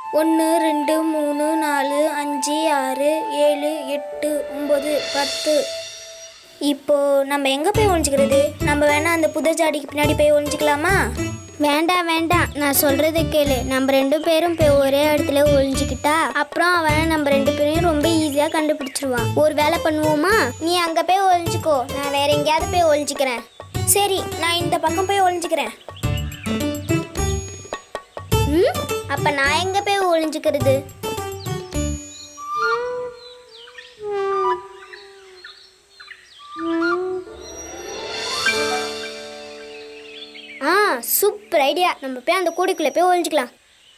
ஒன்று ரெண்டு மூணு நாலு அஞ்சு ஆறு ஏழு எட்டு ஒம்பது பத்து இப்போ நம்ம எங்கே போய் ஒழிஞ்சுக்கிறது நம்ம வேணா அந்த புதர் ஜாடிக்கு பின்னாடி போய் ஒழிஞ்சுக்கலாமா வேண்டாம் வேண்டாம் நான் சொல்றதை கேளு நம்ம ரெண்டு பேரும் போய் ஒரே இடத்துல ஒளிஞ்சுக்கிட்டா அப்புறம் அவன் நம்ம ரெண்டு பேரையும் ரொம்ப ஈஸியாக கண்டுபிடிச்சிருவான் ஒரு வேலை பண்ணுவோமா நீ அங்கே போய் ஒளிஞ்சுக்கோ நான் வேற எங்கேயாவது போய் ஒளிஞ்சுக்கிறேன் சரி நான் இந்த பக்கம் போய் ஒழிஞ்சுக்கிறேன் ம் அப்போ நான் எங்கே போய் ஒளிஞ்சுக்கிறது ஆ சூப்பர் ஐடியா நம்ம போய் அந்த கூடைக்குள்ளே போய் ஒளிஞ்சுக்கலாம்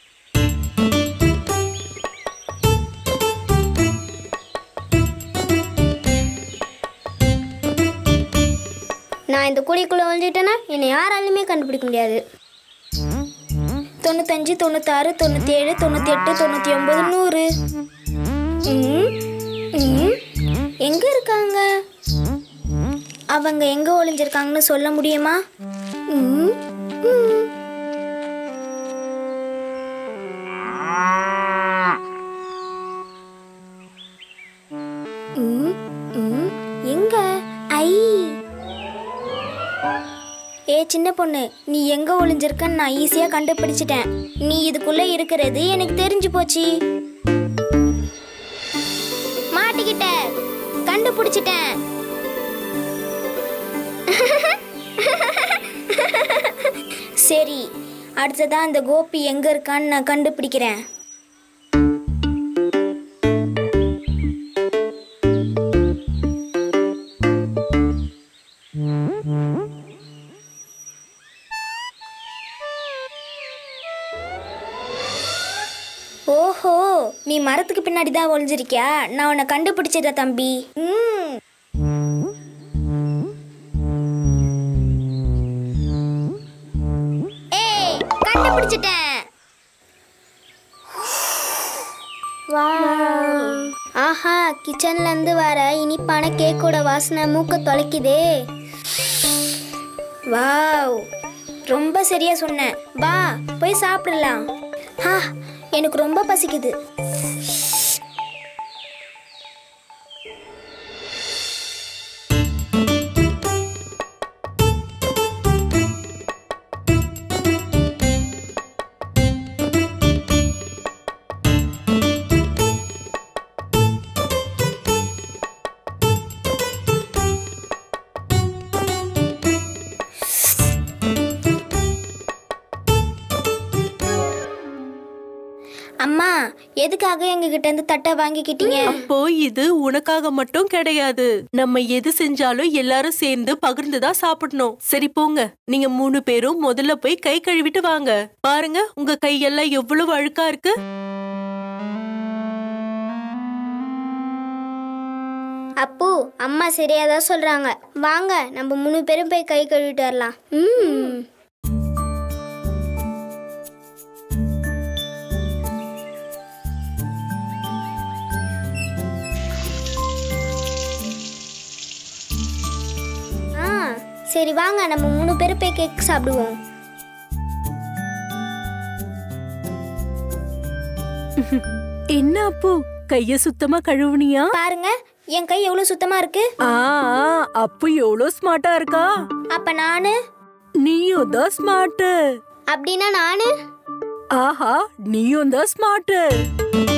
நான் இந்த கூடைக்குள்ளே ஒளிஞ்சிட்டேன்னா என்னை யாராலுமே கண்டுபிடிக்க முடியாது தொண்ணூத்தஞ்சு தொண்ணூத்தாறு தொண்ணூற்றி ஏழு தொண்ணூற்றி எட்டு தொண்ணூற்றி ஒம்பது நூறு ம், ம், எங்க இருக்காங்க அவங்க எங்க ஒளிஞ்சிருக்காங்கன்னு சொல்ல முடியுமா ம், ம். ம், ம், எங்க ஐ ஏ சின்ன பொண்ணு நீ எங்க ஒளிஞ்சிருக்கன்னு நான் ஈஸியா கண்டுபிடிச்சிட்டேன் நீ இதுக்குள்ள இருக்கிறது எனக்கு தெரிஞ்சு போச்சு மாட்டிக்கிட்ட கண்டுபிடிச்சிட்டேன் சரி அடுத்ததா அந்த கோபி எங்க இருக்கான்னு நான் கண்டுபிடிக்கிறேன் ஓஹோ நீ மரத்துக்கு பின்னாடி தான் ஒளிஞ்சிருக்கியா நான் உன்னை கண்டுபிடிச்சிடுறேன் தம்பி ம் ஏய் கண்டுபிடிச்சிட்டேன் ஆஹா கிச்சன்ல இருந்து வர இனிப்பான கேக்கோட வாசனை மூக்க தொலைக்குதே வாவ் ரொம்ப சரியா சொன்ன வா போய் சாப்பிடலாம் ஹா எனக்கு ரொம்ப பசிக்குது அம்மா எதுக்காக எங்ககிட்ட இருந்து தட்டை வாங்கிக்கிட்டீங்க அப்போ இது உனக்காக மட்டும் கிடையாது நம்ம எது செஞ்சாலும் எல்லாரும் சேர்ந்து பகிர்ந்துதான் சாப்பிடணும் சரி போங்க நீங்க மூணு பேரும் முதல்ல போய் கை கழுவிட்டு வாங்க பாருங்க உங்க கையெல்லாம் எவ்வளவு அழுக்கா இருக்கு அப்பு அம்மா சரியா தான் சொல்றாங்க வாங்க நம்ம மூணு பேரும் போய் கை கழுவிட்டு வரலாம் ம் ஆ சரி வாங்க நம்ம மூணு பேரும் போய் கேக் சாப்பிடுவோம் என்ன அப்போ கைய சுத்தமா கழுவுனியா பாருங்க என் கை எவ்வளவு சுத்தமா இருக்கு ஆ ஆ, அப்பு எவ்வளவு ஸ்மார்ட்டா இருக்கா அப்ப நானு நீயும் தான் ஸ்மார்ட் அப்படின்னா நானு ஆஹா நீயும் தான் ஸ்மார்ட்